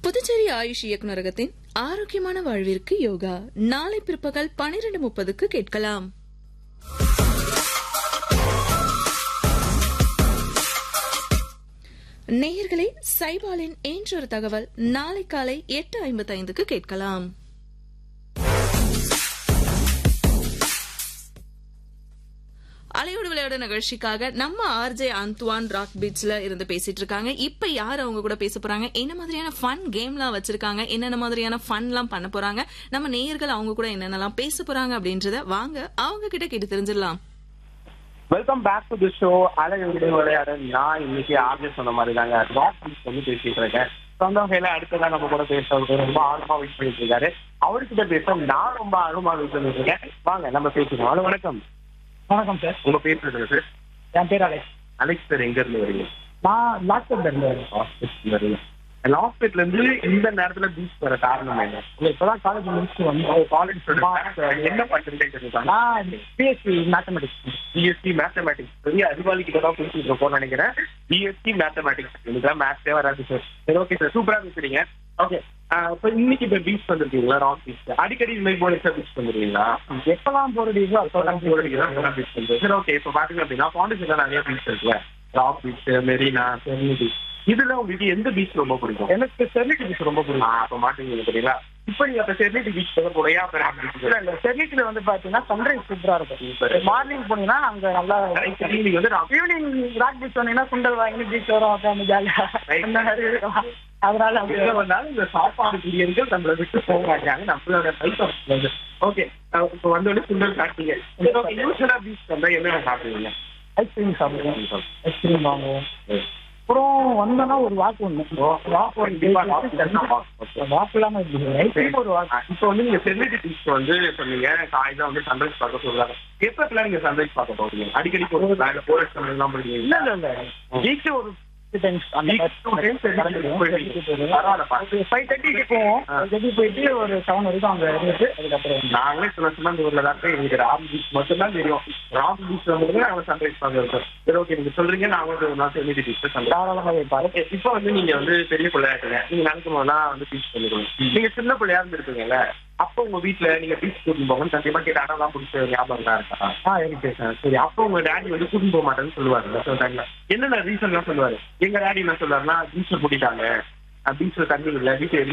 புதுச்சேரி ஆயுஷ் இயக்குநரகத்தின் ஆரோக்கியமான வாழ்விற்கு யோகா நாளை பிற்பகல் பனிரெண்டு முப்பதுக்கு கேட்கலாம் நேயர்களே சைபாலின் என்றொரு தகவல் நாளை காலை எட்டு ஐம்பத்தி ஐந்துக்கு கேட்கலாம் அலையோடு விளையாட நிகழ்ச்சிக்காக நம்ம ஆர்ஜே அந்துவான் ராக் பீச்ல இருந்து பேசிட்டு இருக்காங்க இப்ப யார் அவங்க கூட பேச போறாங்க என்ன மாதிரியான ஃபன் கேம்லாம் வச்சிருக்காங்க என்னென்ன மாதிரியான ஃபன்லாம் பண்ண போறாங்க நம்ம நேயர்கள் அவங்க கூட என்னென்னலாம் பேச போறாங்க அப்படின்றத வாங்க அவங்க கிட்ட கேட்டு தெரிஞ்சிடலாம் welcome back to the show அழகு விடு விளையாட நான் இன்னைக்கு ஆர்ஜி சொன்ன மாதிரி தாங்க டாக்டர்ஸ் வந்து பேசிட்டு இருக்கேன் சொந்த வகையில அடுத்ததான் நம்ம கூட பேசுறது ரொம்ப ஆர்வமா வெயிட் பண்ணிட்டு இருக்காரு அவர்கிட்ட பேச நான் ரொம்ப ஆர்வமா வெயிட் பண்ணிட்டு இருக்கேன் வாங்க நம்ம பேசுறோம் ஹலோ வணக்கம் வணக்கம் சார் உங்க பேர் சொல்லுங்க சார் என் பேர் அலெக்ஸ் அலெக்ஸ் சார் எங்க இருந்து வரீங்க நான் லாக்டவுன்ல இருந்தேன் ஹாஸ்பிட்டல் வரீங்க ஹாஸ்பிட்டல் இருந்து இந்த நேரத்துல பீச் வர காரணம் என்ன இப்பதான் காலேஜ் முடிச்சுட்டு வந்தேன் காலேஜ் என்ன பண்றீங்க நான் பிஎஸ்சி மேத்தமெட்டிக்ஸ் பிஎஸ்சி மேத்தமேட்டிக்ஸ் பெரிய அறிவாளி கிட்ட தான் பேசிட்டு இருக்கோம்னு நினைக்கிறேன் பிஎஸ்சி மேத்தமேட்டிக்ஸ் எனக்கு மேத்ஸே வராது சார் சரி ஓகே சார் சூப்பரா பேசுறீங்க ஓகே இப்போ இன்னைக்கு இப்போ பீச் வந்திருக்கீங்களா ராக் பீச் அடிக்கடி இந்த மாதிரி போலீஸா பீச் வந்துருக்கீங்களா எப்பெல்லாம் போறீங்களோ அப்பெல்லாம் பீச் வந்து சரி ஓகே இப்போ பாத்தீங்க அப்படின்னா பாண்டிச்சேரியில நிறைய பீச் இருக்குல்ல ராக் பீச் மெரினா சென்னி பீச் இதுல உங்களுக்கு எந்த பீச் ரொம்ப பிடிக்கும் எனக்கு செர்னிட்டி பீச் ரொம்ப பிடிக்கும் அப்ப மாட்டீங்க தெரியுங்களா இப்போ நீங்க அப்ப சென்னிட்டி பீச் போக போறையா அப்ப ராக் பீச் இல்ல இல்ல செர்னிட்டில வந்து பாத்தீங்கன்னா சன்ரைஸ் சூப்பரா இருக்கும் மார்னிங் போனீங்கன்னா அங்க நல்லா நீங்க வந்து ராக் ஈவினிங் ராக் பீச் போனீங்கன்னா சுண்டல் வாங்கி பீச் வரும் உட்காந்து ஜாலியா Right. அந்த மாதிரி இருக்கும் அதனால எங்க அப்படியே வந்தாலும் இந்த சாப்பாடு பிரியர்கள் நம்மளை விட்டு போக மாட்டாங்க நம்மளோட பைசா ஓகே இப்போ வந்தோடனே சுண்டல் காட்டுங்க ஓகே யூஸ்வலா பீச் வந்தா என்னென்ன சாப்பிடுவீங்க ஐஸ்கிரீம் சாப்பிடுவோம் ஐஸ்கிரீம் வாங்குவோம் அப்புறம் வந்தோன்னா ஒரு வாக்கு ஒண்ணு வாக்கு ஒரு வாக்கு இல்லாம இருந்தது ஐஸ்கிரீம் ஒரு வாக்கு இப்போ வந்து நீங்க சென்னிட்டி பீச் வந்து சொன்னீங்க காலையில வந்து சன்ரைஸ் பார்க்க சொல்றாங்க எப்ப நீங்க சன்ரைஸ் பார்க்க போறீங்க அடிக்கடி போறீங்க போர் எல்லாம் போறீங்க இல்ல இல்ல இல்ல வீக்லி ஒரு டைம்ஸ் அந்த பரவாயில்ல ஃபைவ் தேர்ட்டிக்கு போவோம் ஃபைவ் தேர்ட்டி போயிட்டு ஒரு செவன் வரைக்கும் அங்க இருந்துட்டு அதுக்கப்புறம் நாங்களே சில சின்ன இந்த ஊர்ல தான் இருக்கோம். எங்களுக்கு ராக் பீச் மட்டும்தான் தெரியும் ராக் பீச் வந்து நாங்க சன்ரைஸ் பார்க்க சரி ஓகே நீங்க சொல்றீங்க நான் வந்து ஒரு நாள் சென்னிட்டி பீச் சன்ரைஸ் தாராளமாக வைப்பாரு ஓகே இப்போ வந்து நீங்க வந்து பெரிய பிள்ளையா இருக்கீங்க நீங்க நினைக்கும் போதெல்லாம் வந்து பீச் பண்ணிக்கணும் நீங்க சின்ன பிள்ளையா இருந்திருக்கீங்கல்ல அப்போ உங்க வீட்ல நீங்க பீச் கூட்டிட்டு போகணும் சத்தியமா கேட்ட அடம் பிடிச்ச ஞாபகம் தான் இருக்கா ஆ இருக்கு ஆ, சரி அப்போ உங்க டேடி வந்து கூட்டிட்டு போக மாட்டேன்னு சொல்லுவாரு சில டைம்ல என்னென்ன ரீசன் சொல்லுவாரு எங்க டேடி என்ன சொல்லுவாருன்னா பீச்ல கூட்டிட்டாங்க பீச்ல தண்ணி இல்ல பீச்